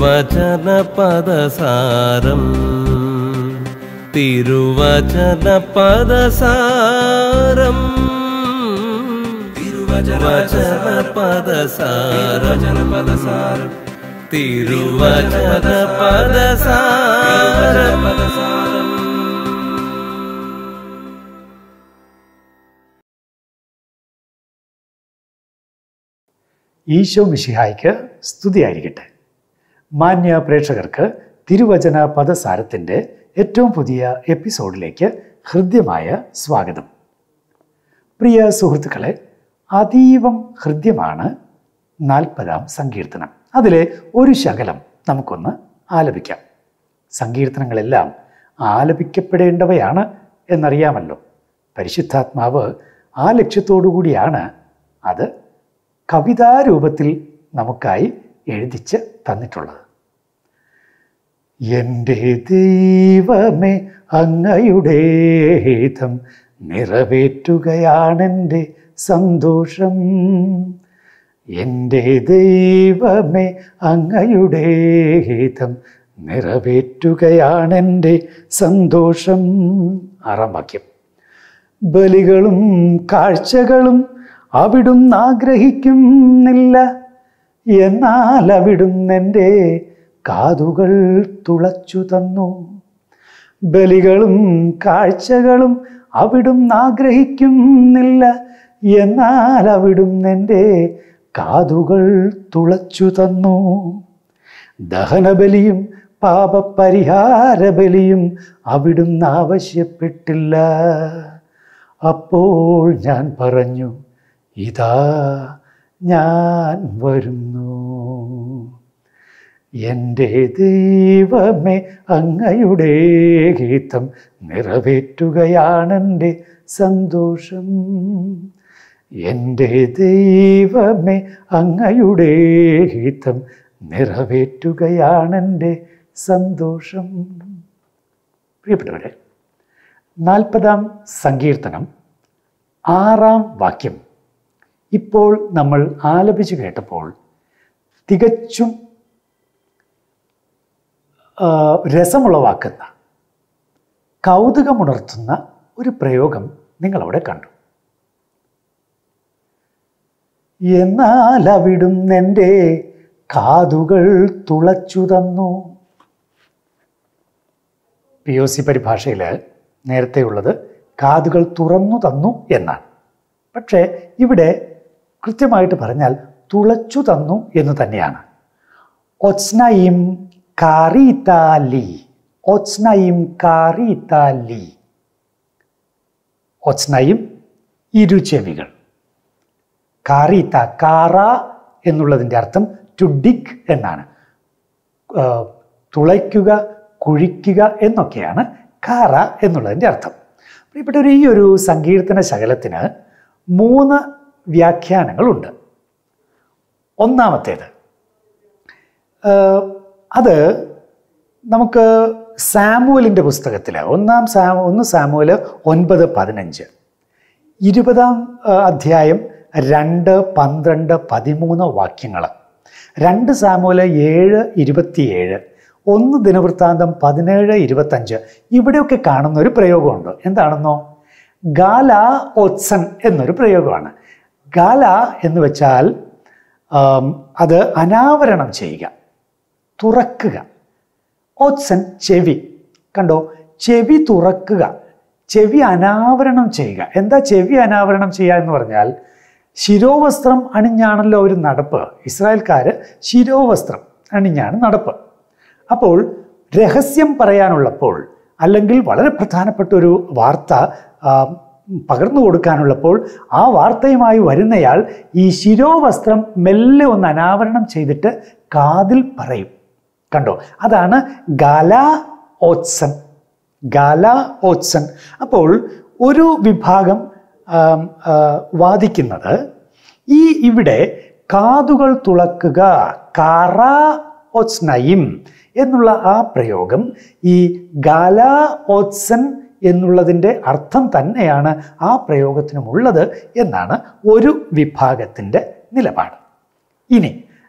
തിരുവചന പദസാരം തിരുവചന പദസാരം തിരുവചന പദസാരം പദസാരം തിരുവചന പദസാരം പദസാരം ഈശോ മിശിഹായ്ക്ക് സ്തുതിയായിരിക്കട്ടെ മാന്യ പ്രേക്ഷകർക്ക് തിരുവചന പദസാരത്തിൻ്റെ ഏറ്റവും പുതിയ എപ്പിസോഡിലേക്ക് ഹൃദ്യമായ സ്വാഗതം പ്രിയ സുഹൃത്തുക്കളെ അതീവം ഹൃദ്യമാണ് നാൽപ്പതാം സങ്കീർത്തനം അതിലെ ഒരു ശകലം നമുക്കൊന്ന് ആലപിക്കാം സങ്കീർത്തനങ്ങളെല്ലാം ആലപിക്കപ്പെടേണ്ടവയാണ് എന്നറിയാമല്ലോ പരിശുദ്ധാത്മാവ് ആ ലക്ഷ്യത്തോടു കൂടിയാണ് അത് കവിതാരൂപത്തിൽ നമുക്കായി എഴുതിച്ച് തന്നിട്ടുള്ളത് എൻ്റെ ദൈവമേ അങ്ങയുടെ ഹിതം നിറവേറ്റുകയാണെൻ്റെ സന്തോഷം എൻ്റെ ദൈവമേ അങ്ങയുടെ ഹിതം നിറവേറ്റുകയാണെൻ്റെ സന്തോഷം ആറാം വാക്യം ബലികളും കാഴ്ചകളും അവിടുന്ന് ആഗ്രഹിക്കുന്നില്ല എന്നാൽ അവിടുന്ന് എൻ്റെ കാതുകൾ തുളച്ചു തന്നു ബലികളും കാഴ്ചകളും അവിടുന്ന് ആഗ്രഹിക്കുന്നില്ല എന്നാൽ അവിടുന്ന് എൻ്റെ കാതുകൾ തുളച്ചു തന്നു ദഹനബലിയും പാപപരിഹാര ബലിയും അവിടുന്ന് ആവശ്യപ്പെട്ടില്ല അപ്പോൾ ഞാൻ പറഞ്ഞു ഇതാ ഞാൻ വരുന്നു എൻ്റെ ദൈവമേ അങ്ങയുടെ ഗീതം നിറവേറ്റുകയാണെൻ്റെ സന്തോഷം എൻ്റെ ദൈവമേ അങ്ങയുടെ ഗീതം നിറവേറ്റുകയാണെൻ്റെ സന്തോഷം പ്രിയപ്പെട്ടവരെ നാൽപ്പതാം സങ്കീർത്തനം ആറാം വാക്യം ഇപ്പോൾ നമ്മൾ ആലപിച്ചു കേട്ടപ്പോൾ തികച്ചും ആ, രസമുളവാക്കുന്ന കൗതുകമുണർത്തുന്ന ഒരു പ്രയോഗം നിങ്ങളവിടെ കണ്ടു എന്നാൽ അവിടുന്ന് എൻ്റെ കാതുകൾ തുളച്ചു തന്നു പി ഒ സി പരിഭാഷയിൽ നേരത്തെയുള്ളത് കാതുകൾ തുറന്നു തന്നു എന്നാണ് പക്ഷേ ഇവിടെ കൃത്യമായിട്ട് പറഞ്ഞാൽ തുളച്ചു തന്നു എന്ന് തന്നെയാണ് ഒച്നയിം കാറിതാലി ഒച്നയിം കാറിതാലി ഒച്നയിം ഇരുചെവികൾ കാറിത്ത കാറ എന്നുള്ളതിൻ്റെ അർത്ഥം ടു ഡിഗ് എന്നാണ് ആ, തുളയ്ക്കുക കുഴിക്കുക എന്നൊക്കെയാണ് കാറ എന്നുള്ളതിൻ്റെ അർത്ഥം പ്രിയപ്പെട്ടവർ ഈ ഒരു സങ്കീർത്തന ശകലത്തിന് മൂന്ന് വ്യാഖ്യാനങ്ങളുണ്ട് ഒന്നാമത്തേത് ആ, അത് നമുക്ക് സാമുവലിൻ്റെ പുസ്തകത്തിൽ ഒന്നാം സാ ഒന്ന് സാമുവൽ ഒൻപത് പതിനഞ്ച് ഇരുപതാം ആ, അധ്യായം രണ്ട് പന്ത്രണ്ട് പതിമൂന്ന് വാക്യങ്ങൾ രണ്ട് സാമൂല ഏഴ് ഇരുപത്തിയേഴ് ഒന്ന് ദിനവൃത്താന്തം പതിനേഴ് ഇരുപത്തഞ്ച് ഇവിടെയൊക്കെ കാണുന്ന ഒരു പ്രയോഗമുണ്ട് എന്താണെന്നോ ഗാല ഒത്സൻ എന്നൊരു പ്രയോഗമാണ് ഗാല എന്ന് വെച്ചാൽ ആം, അത് അനാവരണം ചെയ്യുക തുറക്കുക ഒത്സൻ ചെവി കണ്ടോ ചെവി തുറക്കുക ചെവി അനാവരണം ചെയ്യുക എന്താ ചെവി അനാവരണം ചെയ്യുക എന്ന് പറഞ്ഞാൽ ശിരോവസ്ത്രം അണിഞ്ഞാണല്ലോ ഒരു നടപ്പ് ഇസ്രായേൽക്കാർ ശിരോവസ്ത്രം അണിഞ്ഞാണ് നടപ്പ് അപ്പോൾ രഹസ്യം പറയാനുള്ളപ്പോൾ അല്ലെങ്കിൽ വളരെ പ്രധാനപ്പെട്ട ഒരു വാർത്ത ആ, പകർന്നു കൊടുക്കാനുള്ളപ്പോൾ ആ വാർത്തയുമായി വരുന്നയാൾ ഈ ശിരോവസ്ത്രം മെല്ലെ ഒന്ന് അനാവരണം ചെയ്തിട്ട് കാതിൽ പറയും കണ്ടോ അതാണ് ഗാല ഓത്സൻ ഗാല ഓത്സൻ അപ്പോൾ ഒരു വിഭാഗം ആം, ആ, വാദിക്കുന്നത് ഈ ഇവിടെ കാതുകൾ തുളക്കുക കാറ ഒത്സ്നയും എന്നുള്ള ആ പ്രയോഗം ഈ ഗാല ഓത്സൻ എന്നുള്ളതിൻ്റെ അർത്ഥം തന്നെയാണ് ആ പ്രയോഗത്തിനുമുള്ളത് എന്നാണ് ഒരു വിഭാഗത്തിൻ്റെ നിലപാട് ഇനി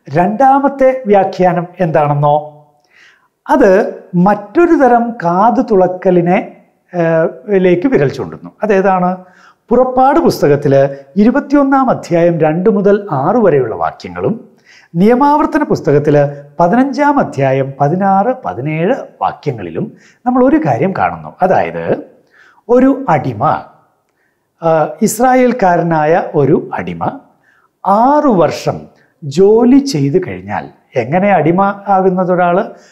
രണ്ടാമത്തെ വ്യാഖ്യാനം എന്താണെന്നോ അത് മറ്റൊരു തരം കാതു തുളക്കലിനെ ഏഹ്, ലേക്ക് വിരൽ ചൂണ്ടുന്നു അതേതാണ് പുറപ്പാട് പുസ്തകത്തിൽ ഇരുപത്തിയൊന്നാം അധ്യായം രണ്ട് മുതൽ ആറ് വരെയുള്ള വാക്യങ്ങളും നിയമാവർത്തന പുസ്തകത്തിൽ പതിനഞ്ചാം അധ്യായം പതിനാറ് പതിനേഴ് വാക്യങ്ങളിലും നമ്മൾ ഒരു കാര്യം കാണുന്നു അതായത് ഒരു അടിമ ആ, ഇസ്രായേൽക്കാരനായ ഒരു അടിമ ആറു വർഷം ജോലി ചെയ്തു കഴിഞ്ഞാൽ എങ്ങനെ അടിമ ആകുന്നത് ഒരാൾ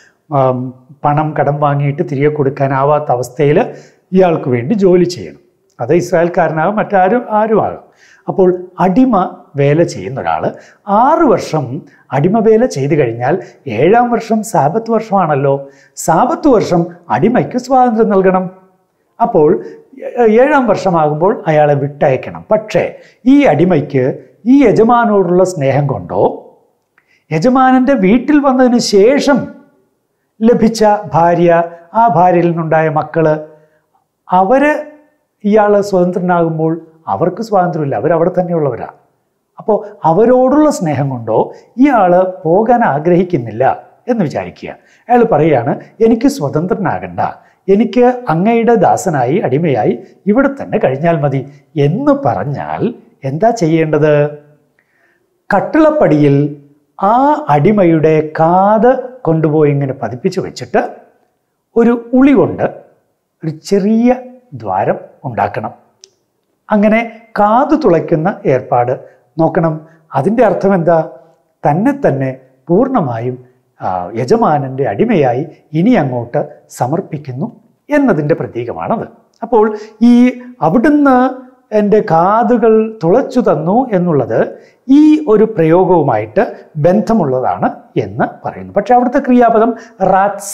പണം കടം വാങ്ങിയിട്ട് തിരികെ കൊടുക്കാനാവാത്ത അവസ്ഥയിൽ ഇയാൾക്ക് വേണ്ടി ജോലി ചെയ്യണം അത് ഇസ്രായേൽക്കാരനാകും മറ്റാരും ആരും ആകാം അപ്പോൾ അടിമ വേല ചെയ്യുന്ന ഒരാൾ ആറ് വർഷം അടിമ വേല ചെയ്തു കഴിഞ്ഞാൽ ഏഴാം വർഷം സാബത്ത് വർഷമാണല്ലോ സാബത്ത് വർഷം അടിമയ്ക്ക് സ്വാതന്ത്ര്യം നൽകണം അപ്പോൾ ഏ- ഏഴാം വർഷമാകുമ്പോൾ അയാളെ വിട്ടയക്കണം പക്ഷേ ഈ അടിമയ്ക്ക് ഈ യജമാനോടുള്ള സ്നേഹം കൊണ്ടോ യജമാനൻ്റെ വീട്ടിൽ വന്നതിന് ശേഷം ലഭിച്ച ഭാര്യ ആ ഭാര്യയിൽ നിന്നുണ്ടായ മക്കള് അവര് ഇയാൾ സ്വതന്ത്രനാകുമ്പോൾ അവർക്ക് സ്വാതന്ത്ര്യമില്ല അവരവിടെ തന്നെയുള്ളവരാ അപ്പോൾ അവരോടുള്ള സ്നേഹം കൊണ്ടോ ഇയാൾ പോകാൻ ആഗ്രഹിക്കുന്നില്ല എന്ന് വിചാരിക്കുക അയാൾ പറയുകയാണ് എനിക്ക് സ്വതന്ത്രനാകണ്ട എനിക്ക് അങ്ങയുടെ ദാസനായി അടിമയായി ഇവിടെ തന്നെ കഴിഞ്ഞാൽ മതി എന്ന് പറഞ്ഞാൽ എന്താ ചെയ്യേണ്ടത് കട്ടിളപ്പടിയിൽ ആ അടിമയുടെ കാത് കൊണ്ടുപോയി ഇങ്ങനെ പതിപ്പിച്ച് വെച്ചിട്ട് ഒരു ഉളി കൊണ്ട് ഒരു ചെറിയ ദ്വാരം ഉണ്ടാക്കണം അങ്ങനെ കാതു തുളയ്ക്കുന്ന ഏർപ്പാട് നോക്കണം അതിൻ്റെ അർത്ഥം എന്താ തന്നെ തന്നെ പൂർണ്ണമായും ആ, യജമാനൻ്റെ അടിമയായി ഇനി അങ്ങോട്ട് സമർപ്പിക്കുന്നു എന്നതിൻ്റെ പ്രതീകമാണത് അപ്പോൾ ഈ അവിടുന്ന് എൻ്റെ കാതുകൾ തുളച്ചു തന്നു എന്നുള്ളത് ഈ ഒരു പ്രയോഗവുമായിട്ട് ബന്ധമുള്ളതാണ് എന്ന് പറയുന്നു പക്ഷെ അവിടുത്തെ ക്രിയാപദം റാത്സ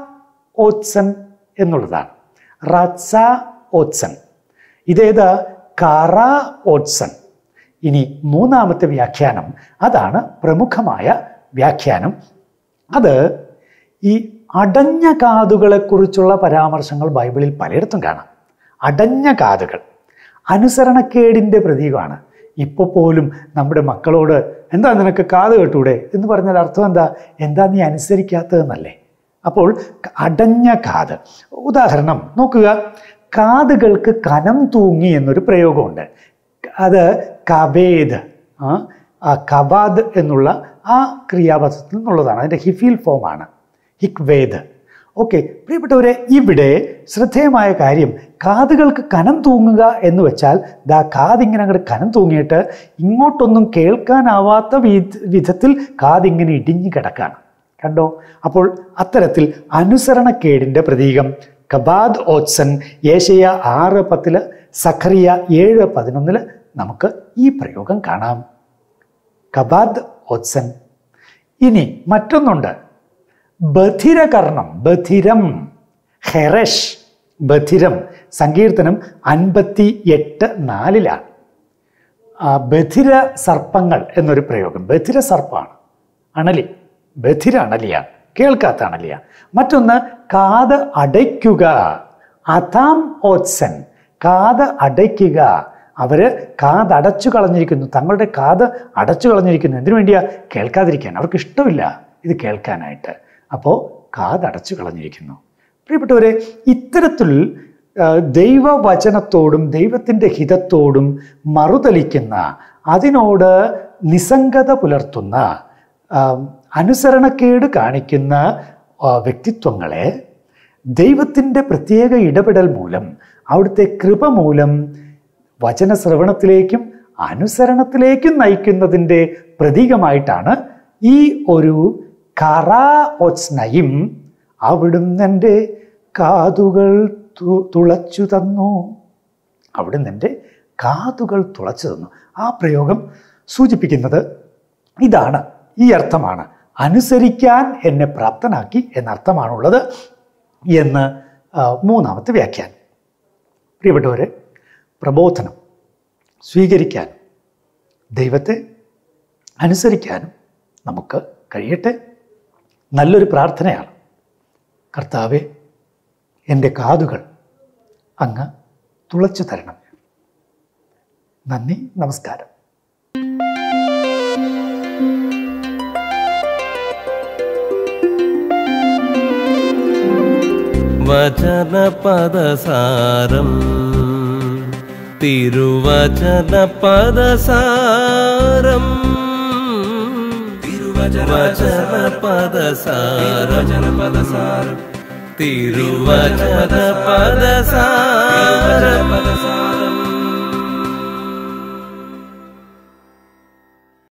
ഓത്സൻ എന്നുള്ളതാണ് റാത്സ ഓത്സൻ ഇതേത് കാറ ഓത്സൻ ഇനി മൂന്നാമത്തെ വ്യാഖ്യാനം അതാണ് പ്രമുഖമായ വ്യാഖ്യാനം അത് ഈ അടഞ്ഞ കാതുകളെക്കുറിച്ചുള്ള പരാമർശങ്ങൾ ബൈബിളിൽ പലയിടത്തും കാണാം അടഞ്ഞ കാതുകൾ അനുസരണക്കേടിൻ്റെ പ്രതീകമാണ് ഇപ്പോൾ പോലും നമ്മുടെ മക്കളോട് എന്താ നിനക്ക് കാത് കേട്ടൂടെ എന്ന് പറഞ്ഞാൽ അർത്ഥം എന്താ എന്താ നീ അനുസരിക്കാത്തതെന്നല്ലേ അപ്പോൾ അടഞ്ഞ കാത് ഉദാഹരണം നോക്കുക കാതുകൾക്ക് കനം തൂങ്ങി എന്നൊരു പ്രയോഗമുണ്ട് അത് കബേദ് ആ ആ കബാദ് എന്നുള്ള ആ ക്രിയാപദത്തിൽ നിന്നുള്ളതാണ് അതിൻ്റെ ഹിഫീൽ ഫോമാണ് ഹിക്വേദ് ഓക്കെ പ്രിയപ്പെട്ടവരെ ഇവിടെ ശ്രദ്ധേയമായ കാര്യം കാതുകൾക്ക് കനം തൂങ്ങുക എന്ന് വെച്ചാൽ ദാ കാതിങ്ങനെ അങ്ങോട്ട് കനം തൂങ്ങിയിട്ട് ഇങ്ങോട്ടൊന്നും കേൾക്കാനാവാത്ത വിധ വിധത്തിൽ കാതിങ്ങനെ ഇടിഞ്ഞു കിടക്കാണ് കണ്ടോ അപ്പോൾ അത്തരത്തിൽ അനുസരണക്കേടിൻ്റെ പ്രതീകം കബാദ് ഓത്സൻ ഏഷ്യ ആറ് പത്തില് സഖറിയ ഏഴ് പതിനൊന്നില് നമുക്ക് ഈ പ്രയോഗം കാണാം കബാദ് ഓത്സൻ ഇനി മറ്റൊന്നുണ്ട് ബധിരകർണം ബധിരം ഹെറഷ് ബധിരം സങ്കീർത്തനം അൻപത്തി എട്ട് നാലിലാണ് ആ, ബധിര സർപ്പങ്ങൾ എന്നൊരു പ്രയോഗം ബധിര സർപ്പമാണ് അണലി ബധിര അണലിയാണ് കേൾക്കാത്ത അണലിയാണ് മറ്റൊന്ന് കാത് അടയ്ക്കുക അതാം ഓത്സൻ കാത് അടയ്ക്കുക അവര് കാത് അടച്ചു കളഞ്ഞിരിക്കുന്നു തങ്ങളുടെ കാത് അടച്ചു കളഞ്ഞിരിക്കുന്നു എന്തിനു വേണ്ടിയാ കേൾക്കാതിരിക്കാൻ അവർക്ക് ഇഷ്ടമില്ല ഇത് കേൾക്കാനായിട്ട് അപ്പോൾ കാത് അടച്ചു കളഞ്ഞിരിക്കുന്നു പ്രിയപ്പെട്ടവരെ ഇത്തരത്തിൽ ആ, ദൈവവചനത്തോടും ദൈവത്തിൻ്റെ ഹിതത്തോടും മറുതലിക്കുന്ന അതിനോട് നിസ്സംഗത പുലർത്തുന്ന ആ, അനുസരണക്കേട് കാണിക്കുന്ന ആ, വ്യക്തിത്വങ്ങളെ ദൈവത്തിൻ്റെ പ്രത്യേക ഇടപെടൽ മൂലം അവിടുത്തെ കൃപ മൂലം വചന ശ്രവണത്തിലേക്കും അനുസരണത്തിലേക്കും നയിക്കുന്നതിൻ്റെ പ്രതീകമായിട്ടാണ് ഈ ഒരു കറ ഒസ്നയും അവിടുന്ന് എൻ്റെ കാതുകൾ തു- തുളച്ചു തന്നു അവിടുന്ന് എൻ്റെ കാതുകൾ തുളച്ചു തന്നു ആ പ്രയോഗം സൂചിപ്പിക്കുന്നത് ഇതാണ് ഈ അർത്ഥമാണ് അനുസരിക്കാൻ എന്നെ പ്രാപ്തനാക്കി എന്നർത്ഥമാണുള്ളത് എന്ന് ആ, മൂന്നാമത്തെ വ്യാഖ്യാനം പ്രിയപ്പെട്ടവരെ പ്രബോധനം സ്വീകരിക്കാനും ദൈവത്തെ അനുസരിക്കാനും നമുക്ക് കഴിയട്ടെ നല്ലൊരു പ്രാർത്ഥനയാണ് കർത്താവെ എൻ്റെ കാതുകൾ അങ്ങ് തുളച്ചു തരണം നന്ദി നമസ്കാരം വചന പദസാരം തിരുവചന പദസാരം തിരുവചന പദസാരം പദസാരം തിരുവചന പദസാരം